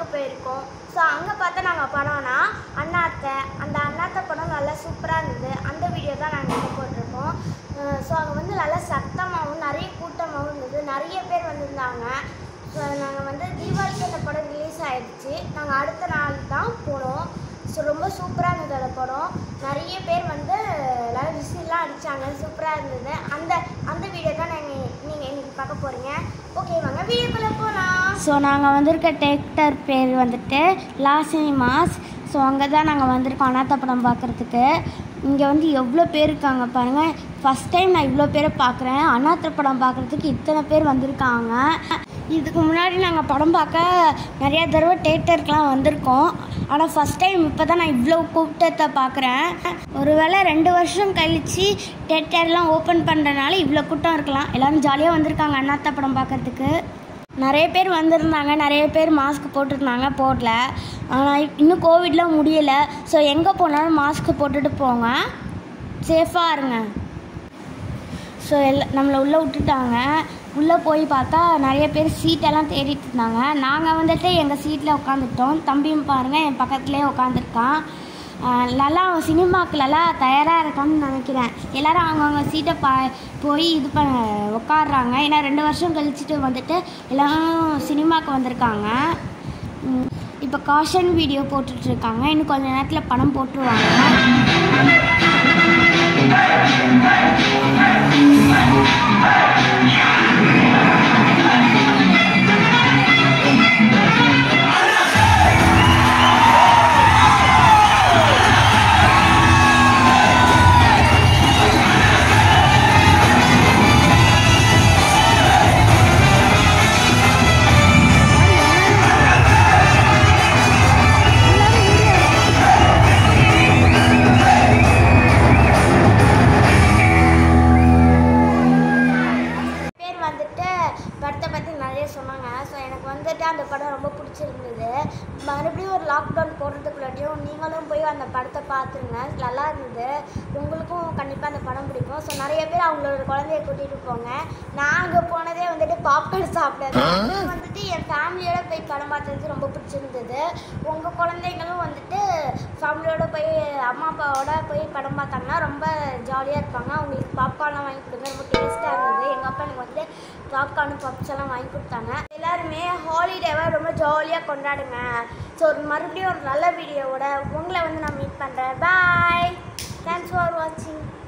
பார்க்க போயிருக்கோம் ஸோ அங்கே பார்த்தா நாங்கள் படம்னா அண்ணாத்தை அந்த அண்ணாத்தை படம் நல்லா சூப்பராக இருந்தது அந்த வீடியோ தான் நாங்கள் இப்போ போட்டிருக்கோம் ஸோ அங்கே வந்து நல்லா சத்தமாகவும் நிறைய கூட்டமாகவும் இருந்தது நிறைய பேர் வந்திருந்தாங்க ஸோ நாங்கள் வந்து தீபாவளிக்கு அந்த படம் ரிலீஸ் ஆயிடுச்சு நாங்கள் அடுத்த நாள் தான் போனோம் ஸோ ரொம்ப சூப்பராக இருந்தது அந்த படம் நிறைய பேர் வந்து எல்லாரும் விசில்லாம் அடித்தாங்க சூப்பராக இருந்தது அந்த அந்த வீடியோ தான் நாங்கள் நீங்கள் இன்னைக்கு பார்க்க போகிறீங்க ஓகே வாங்க வீடியோக்குள்ளே போகலாம் ஸோ நாங்கள் வந்திருக்க தேட்டர் பேர் வந்துட்டு லா சினிமாஸ் ஸோ அங்கே தான் நாங்கள் வந்திருக்கோம் அனாத்த படம் பார்க்குறதுக்கு இங்கே வந்து எவ்வளோ பேர் இருக்காங்க பாருங்கள் ஃபஸ்ட் டைம் நான் இவ்வளோ பேரை பார்க்குறேன் அனாத்த படம் பார்க்குறதுக்கு இத்தனை பேர் வந்திருக்காங்க இதுக்கு முன்னாடி நாங்கள் படம் பார்க்க நிறையா தடவை தேட்டருக்குலாம் வந்திருக்கோம் ஆனால் ஃபஸ்ட் டைம் இப்போ தான் நான் இவ்வளோ கூட்டத்தை பார்க்குறேன் ஒருவேளை ரெண்டு வருஷம் கழித்து தேட்டர்லாம் ஓப்பன் பண்ணுறதுனால இவ்வளோ கூட்டம் இருக்கலாம் எல்லோரும் ஜாலியாக வந்திருக்காங்க அண்ணாத்த படம் பார்க்குறதுக்கு நிறைய பேர் வந்திருந்தாங்க நிறைய பேர் மாஸ்க் போட்டிருந்தாங்க போடல ஆனால் இன்னும் கோவிட்லாம் முடியலை ஸோ எங்கே போனாலும் மாஸ்க் போட்டுட்டு போங்க சேஃபாக இருங்க ஸோ எல்லா நம்மளை உள்ளே விட்டுட்டாங்க உள்ளே போய் பார்த்தா நிறைய பேர் சீட்டெல்லாம் தேடிட்டு இருந்தாங்க நாங்கள் வந்துட்டு எங்கள் சீட்டில் உட்காந்துட்டோம் தம்பியும் பாருங்கள் என் பக்கத்துலேயே உட்காந்துருக்கான் நல்லா சினிமாக்கு நல்லா தயாராக இருக்கான்னு நினைக்கிறேன் எல்லாரும் அவங்கவுங்க சீட்டை பா போய் இது பண்ண உட்காடுறாங்க ஏன்னா ரெண்டு வருஷம் கழிச்சுட்டு வந்துட்டு எல்லாரும் சினிமாக்கு வந்திருக்காங்க ம், இப்போ காஷன் வீடியோ போட்டுட்ருக்காங்க இன்னும் கொஞ்ச நேரத்தில் படம் போட்டுருவாங்க பேர் வந்துட்டு படத்தை பற்றி நிறைய சொன்னாங்க ஸோ எனக்கு வந்துட்டு அந்த படம் ரொம்ப பிடிச்சிருந்தது மறுபடியும் ஒரு லாக்டவுன் போடுறதுக்குள்ளாட்டியும் நீங்களும் போய் அந்த படத்தை பார்த்துருங்க நல்லா இருந்தது உங்களுக்கும் கண்டிப்பாக அந்த படம் பிடிக்கும் ஸோ நிறைய பேர் அவங்களோட குழந்தைய கூட்டிகிட்டு போங்க நான் அங்கே போனதே வந்துட்டு பாப்கார்ன் சாப்பிட்டது அது வந்துட்டு என் ஃபேமிலியோட போய் படம் பார்த்தது ரொம்ப பிடிச்சிருந்தது உங்கள் குழந்தைங்களும் வந்துட்டு ஃபேமிலியோட போய் அம்மா அப்பாவோட போய் படம் பார்த்தாங்கன்னா ரொம்ப ஜாலியாக இருப்பாங்க அவங்களுக்கு பாப்கார்ன்லாம் வாங்கி கொடுங்க ரொம்ப டேஸ்ட்டாக இருந்தது எங்கள் அப்பா எனக்கு வந்து பாப்கார்னு பப்ஸ் எல்லாம் வாங்கி கொடுத்தாங்க எல்லாருமே ஹாலிடேவை ரொம்ப ஜாலியாக கொண்டாடுங்க ஸோ மறுபடியும் ஒரு நல்ல வீடியோவோட உங்களை வந்து நான் மீட் பண்ணுறேன் பாய் தேங்க்ஸ் ஃபார் வாட்சிங்